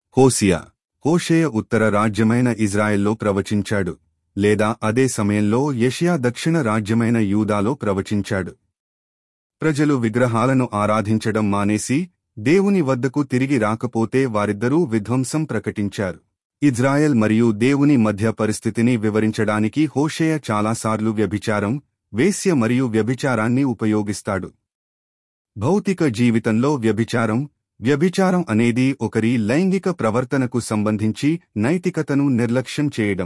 Hosea హోషేయ ఉత్తర రాజ్యమైన ఇజ్రాయెల్లో ప్రవచించాడు లేదా అదే సమయంలో యెషయా దక్షిణ రాజ్యమైన యూదాలో ప్రవచించాడు ప్రజలు విగ్రహాలను ఆరాధించడం మానేసి దేవుని వద్దకు తిరిగి రాకపోతే వారిద్దరూ విధ్వంసం ప్రకటించారు ఇజ్రాయెల్ మరియు దేవుని మధ్య పరిస్థితిని వివరించడానికి హోషేయ చాలాసార్లు వ్యభిచారం వేశ్య మరియు వ్యభిచారాన్ని ఉపయోగిస్తాడు భౌతిక జీవితంలో వ్యభిచారం వ్యభిచారం అనేది ఒకరి లైంగిక ప్రవర్తనకు సంబంధించి నైతికతను నిర్లక్ష్యం చేయడం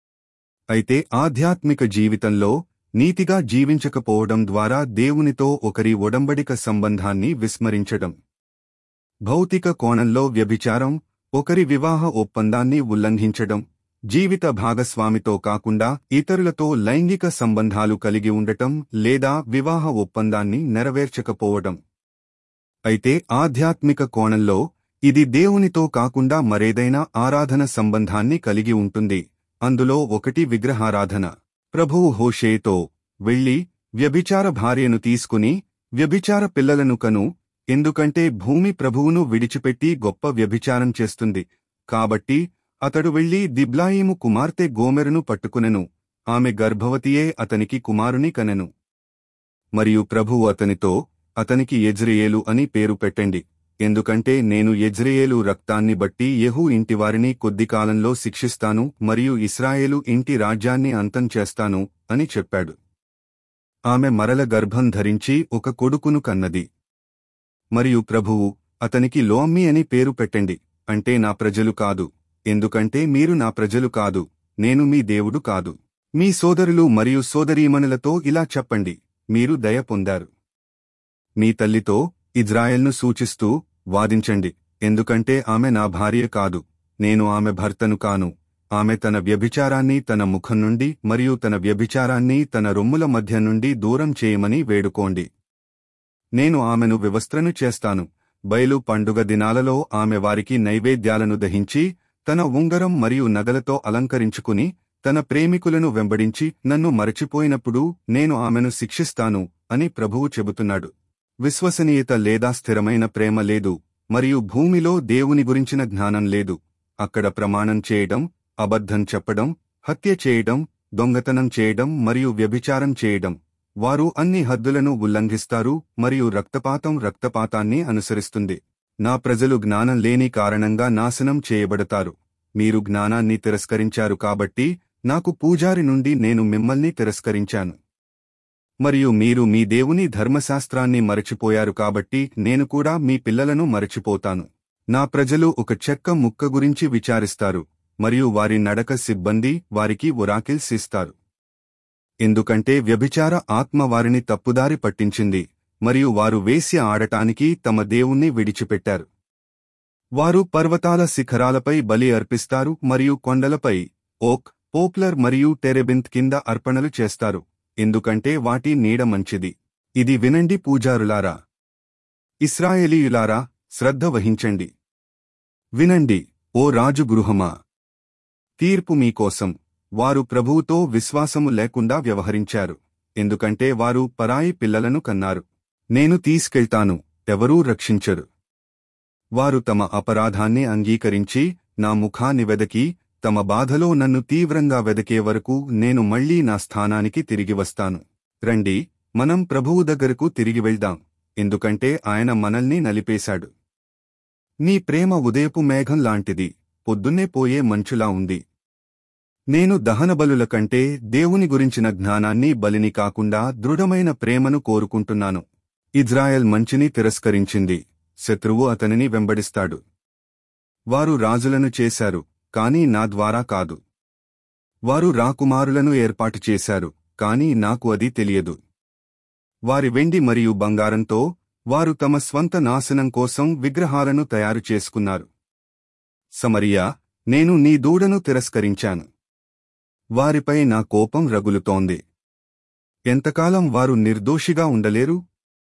అయితే ఆధ్యాత్మిక జీవితంలో నీతిగా జీవించకపోవడం ద్వారా దేవునితో ఒకరి ఒడంబడిక సంబంధాన్ని విస్మరించడం భౌతిక కోణంలో వ్యభిచారం ఒకరి వివాహ ఒప్పందాన్ని ఉల్లంఘించడం జీవిత భాగస్వామితో కాకుండా ఇతరులతో లైంగిక సంబంధాలు కలిగి ఉండటం లేదా వివాహ ఒప్పందాన్ని నెరవేర్చకపోవడం అయితే ఆధ్యాత్మిక కోణంలో ఇది దేవునితో కాకుండా మరేదైనా ఆరాధన సంబంధాన్ని కలిగి ఉంటుంది అందులో ఒకటి విగ్రహారాధన ప్రభువు హోషేతో వెళ్ళి వ్యభిచార భార్యను తీసుకుని వ్యభిచార పిల్లలను కను ఎందుకంటే భూమి ప్రభువును విడిచిపెట్టి గొప్ప వ్యభిచారం చేస్తుంది కాబట్టి అతడు వెళ్లి దిబ్లాయిము కుమార్తె గోమెరును పట్టుకునెను ఆమె గర్భవతియే అతనికి కుమారుని కనెను మరియు ప్రభువు అతనితో అతనికి యజ్రియేలు అని పేరు పెట్టండి ఎందుకంటే నేను యజ్రియేలు రక్తాన్ని బట్టి యెహూ ఇంటివారిని కొద్ది కాలంలో శిక్షిస్తాను మరియు ఇస్రాయేలు ఇంటి రాజ్యాన్ని అంతం చేస్తాను అని చెప్పాడు ఆమె మరల గర్భం ధరించి ఒక కొడుకును కన్నది మరియు ప్రభువు అతనికి లోమ్మి అని పేరు పెట్టండి అంటే నా ప్రజలు కాదు ఎందుకంటే మీరు నా ప్రజలు కాదు నేను మీ దేవుడు కాదు మీ సోదరులు మరియు సోదరీమణులతో ఇలా చెప్పండి మీరు దయ పొందారు మీ తల్లితో ఇజ్రాయెల్ను సూచిస్తూ వాదించండి ఎందుకంటే ఆమె నా భార్య కాదు నేను ఆమె భర్తను కాను ఆమె తన వ్యభిచారాన్ని తన ముఖం నుండి మరియు తన వ్యభిచారాన్ని తన రొమ్ముల మధ్య నుండి దూరం చేయమని వేడుకోండి నేను ఆమెను వివస్త్రను చేస్తాను బయలు పండుగ దినాలలో ఆమె వారికి నైవేద్యాలను దహించి తన ఉంగరం మరియు నగలతో అలంకరించుకుని తన ప్రేమికులను వెంబడించి నన్ను మరచిపోయినప్పుడు నేను ఆమెను శిక్షిస్తాను అని ప్రభువు చెబుతున్నాడు విశ్వసనీయత లేదా స్థిరమైన ప్రేమ లేదు మరియు భూమిలో దేవుని గురించిన జ్ఞానం లేదు అక్కడ ప్రమాణం చేయడం అబద్ధం చెప్పడం హత్య చేయడం దొంగతనం చేయడం మరియు వ్యభిచారం చేయడం వారు అన్ని హద్దులను ఉల్లంఘిస్తారు మరియు రక్తపాతం రక్తపాతాన్ని అనుసరిస్తుంది నా ప్రజలు జ్ఞానం లేని కారణంగా నాశనం చేయబడతారు మీరు జ్ఞానాన్ని తిరస్కరించారు కాబట్టి నాకు పూజారి నుండి నేను మిమ్మల్ని తిరస్కరించాను మరియు మీరు మీ దేవుని ధర్మశాస్త్రాన్ని మరచిపోయారు కాబట్టి నేను కూడా మీ పిల్లలను మరచిపోతాను నా ప్రజలు ఒక చెక్క ముక్క గురించి విచారిస్తారు మరియు వారి నడక సిబ్బంది వారికి ఒరాకిల్స్ ఇస్తారు ఎందుకంటే వ్యభిచార ఆత్మ వారిని తప్పుదారి పట్టించింది మరియు వారు వేశ్య ఆడటానికి తమ దేవుణ్ణి విడిచిపెట్టారు వారు పర్వతాల శిఖరాలపై బలి అర్పిస్తారు మరియు కొండలపై ఓక్ పోప్లర్ మరియు టెరెబింత్ కింద అర్పణలు చేస్తారు ఎందుకంటే వాటి నీడ మంచిది ఇది వినండి పూజారులారా ఇస్రాయేలీయులారా శ్రద్ధ వహించండి వినండి ఓ రాజు గృహమా తీర్పు మీకోసం వారు ప్రభువుతో విశ్వాసము లేకుండా వ్యవహరించారు ఎందుకంటే వారు పరాయి పిల్లలను కన్నారు నేను తీసుకెళ్తాను ఎవరూ రక్షించరు వారు తమ అపరాధాన్ని అంగీకరించి నా ముఖాన్ని వెదకి తమ బాధలో నన్ను తీవ్రంగా వెదకే వరకు నేను మళ్లీ నా స్థానానికి తిరిగి వస్తాను రండి మనం ప్రభువు దగ్గరకు తిరిగి వెళ్దాం ఎందుకంటే ఆయన మనల్ని నలిపేశాడు నీ ప్రేమ ఉదయపు మేఘం లాంటిది పొద్దున్నే పోయే మంచులా ఉంది నేను దహనబలుల కంటే దేవుని గురించిన జ్ఞానాన్ని బలిని కాకుండా దృఢమైన ప్రేమను కోరుకుంటున్నాను ఇజ్రాయెల్ మంచిని తిరస్కరించింది శత్రువు అతనిని వెంబడిస్తాడు వారు రాజులను చేశారు కాని నా ద్వారా కాదు వారు రాకుమారులను ఏర్పాటు చేశారు కాని నాకు అది తెలియదు వారి వెండి మరియు బంగారంతో వారు తమ స్వంత నాశనం కోసం విగ్రహాలను తయారు చేసుకున్నారు సమరియా నేను నీ దూడను తిరస్కరించాను వారిపై నా కోపం రగులుతోంది ఎంతకాలం వారు నిర్దోషిగా ఉండలేరు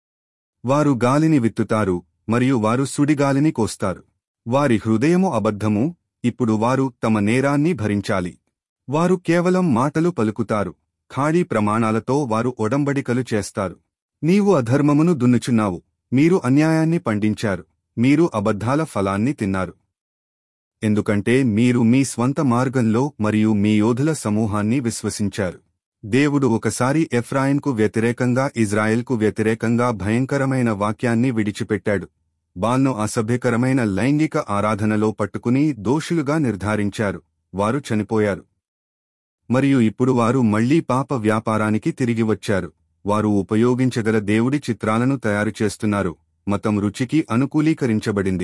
వారు గాలిని విత్తుతారు మరియు వారు సుడిగాలిని కోస్తారు వారి హృదయము అబద్ధము ఇప్పుడు వారు తమ నేరాన్ని భరించాలి వారు కేవలం మాటలు పలుకుతారు ఖాళీ ప్రమాణాలతో వారు ఒడంబడికలు చేస్తారు నీవు అధర్మమును దున్నుచున్నావు మీరు అన్యాయాన్ని పండించారు మీరు అబద్ధాల ఫలాన్ని తిన్నారు ఎందుకంటే మీరు మీ స్వంత మార్గంలో మరియు మీ యోధుల సమూహాన్ని విశ్వసించారు దేవుడు ఒకసారి ఎఫ్రాయిన్కు వ్యతిరేకంగా ఇజ్రాయెల్కు వ్యతిరేకంగా భయంకరమైన వాక్యాన్ని విడిచిపెట్టాడు బాల్ను అసభ్యకరమైన లైంగిక ఆరాధనలో పట్టుకుని దోషులుగా నిర్ధారించారు వారు చనిపోయారు మరియు ఇప్పుడు వారు మళ్లీ పాప వ్యాపారానికి తిరిగి వచ్చారు వారు ఉపయోగించగల దేవుడి చిత్రాలను తయారు చేస్తున్నారు మతం రుచికి అనుకూలీకరించబడింది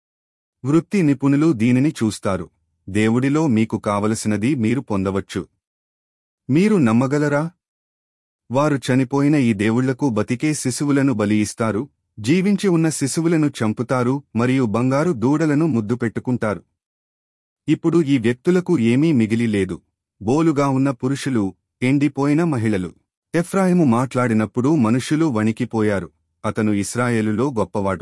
వృత్తి నిపుణులు దీనిని చూస్తారు దేవుడిలో మీకు కావలసినది మీరు పొందవచ్చు మీరు నమ్మగలరా వారు చనిపోయిన ఈ దేవుళ్లకు బతికే శిశువులను బలి ఇస్తారు జీవించి ఉన్న శిశువులను చంపుతారు మరియు బంగారు దూడలను ముద్దు పెట్టుకుంటారు ఇప్పుడు ఈ వ్యక్తులకు ఏమీ మిగిలి లేదు బోలుగా ఉన్న పురుషులు ఎండిపోయిన మహిళలు ఎఫ్రాయిము మాట్లాడినప్పుడు మనుషులు వణికిపోయారు అతను ఇస్రాయేలులో గొప్పవాడు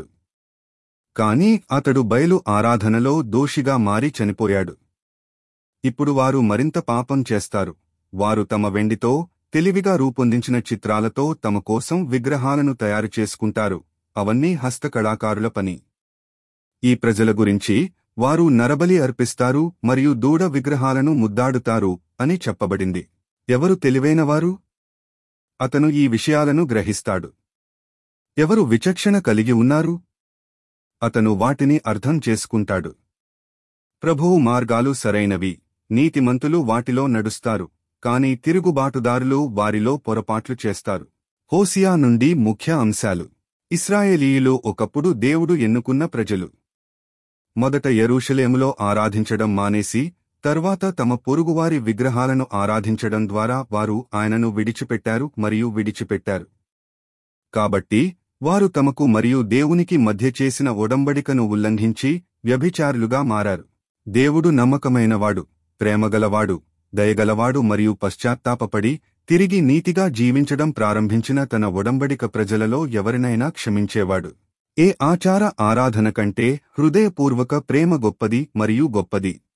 కాని అతడు బయలు ఆరాధనలో దోషిగా మారి చనిపోయాడు ఇప్పుడు వారు మరింత పాపం చేస్తారు వారు తమ వెండితో తెలివిగా రూపొందించిన చిత్రాలతో తమ కోసం విగ్రహాలను తయారు చేసుకుంటారు అవన్నీ హస్తకళాకారుల పని ఈ ప్రజల గురించి వారు నరబలి అర్పిస్తారు మరియు దూడ విగ్రహాలను ముద్దాడుతారు అని చెప్పబడింది ఎవరు తెలివైనవారు అతను ఈ విషయాలను గ్రహిస్తాడు ఎవరు విచక్షణ కలిగి ఉన్నారు అతను వాటిని అర్థం చేసుకుంటాడు ప్రభువు మార్గాలు సరైనవి నీతిమంతులు వాటిలో నడుస్తారు కాని తిరుగుబాటుదారులు వారిలో పొరపాట్లు చేస్తారు హోసియా నుండి ముఖ్య అంశాలు ఇస్రాయేలీయులు ఒకప్పుడు దేవుడు ఎన్నుకున్న ప్రజలు మొదట యెరూషలేములో ఆరాధించడం మానేసి తర్వాత తమ పొరుగువారి విగ్రహాలను ఆరాధించడం ద్వారా వారు ఆయనను విడిచిపెట్టారు మరియు విడిచిపెట్టారు కాబట్టి వారు తమకు మరియు దేవునికి మధ్య చేసిన ఒడంబడికను ఉల్లంఘించి వ్యభిచారులుగా మారారు దేవుడు నమ్మకమైనవాడు ప్రేమగలవాడు దయగలవాడు మరియు పశ్చాత్తాపపడి తిరిగి నీతిగా జీవించడం ప్రారంభించిన తన ఒడంబడిక ప్రజలలో ఎవరినైనా క్షమించేవాడు ఏ ఆచార ఆరాధన కంటే హృదయపూర్వక ప్రేమ గొప్పది మరియు గొప్పది